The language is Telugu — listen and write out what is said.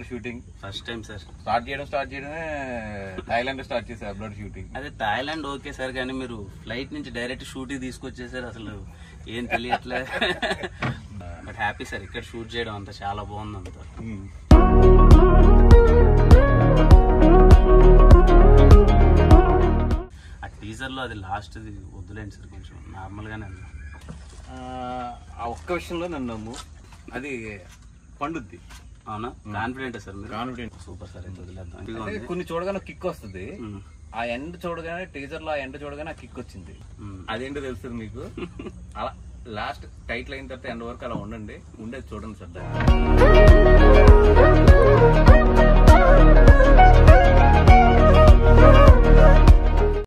Shooting first time sir start చేయడం స్టార్ట్ చేయడమే థైలాండ్ స్టార్ట్ చేశారు అబ్రాడ్ షూటింగ్ అదే థాయిలాండ్ ఓకే సార్ కానీ మీరు ఫ్లైట్ నుంచి డైరెక్ట్ షూటింగ్ తీసుకొచ్చేసారు అసలు ఏం తెలియట్లే బట్ హ్యాపీ సార్ ఇక్కడ షూట్ చేయడం అంతా చాలా బాగుంది అంతా ఆ టీజర్ లో అది లాస్ట్ వద్దులేండి సార్ కొంచెం నార్మల్ గానే ఉంది ఆ ఒక్క విషయంలో నన్ను నమ్ము అది పండుద్ది అవునా కాన్ఫిడెంట్ సార్ మీరు కాన్ఫిడెంట్ సూపర్ సార్ అయితే వదిలేద్దాం ఇదిగో అంటే ఉంది. కొన్ని చూడగానే కిక్ వస్తుంది ఉమ్, ఆ ఎండ్ చూడగానే టీజర్ లో ఆ ఎండ్ చూడగానే ఆ కిక్ వచ్చింది ఉమ్. అదేంటో తెలుస్తుంది మీకు అలా లాస్ట్ టైటిల్ అయిన తర్వాత ఎండ్ వరకు అలా ఉండండి ఉండేది చూడండి సార్ దాన్ని.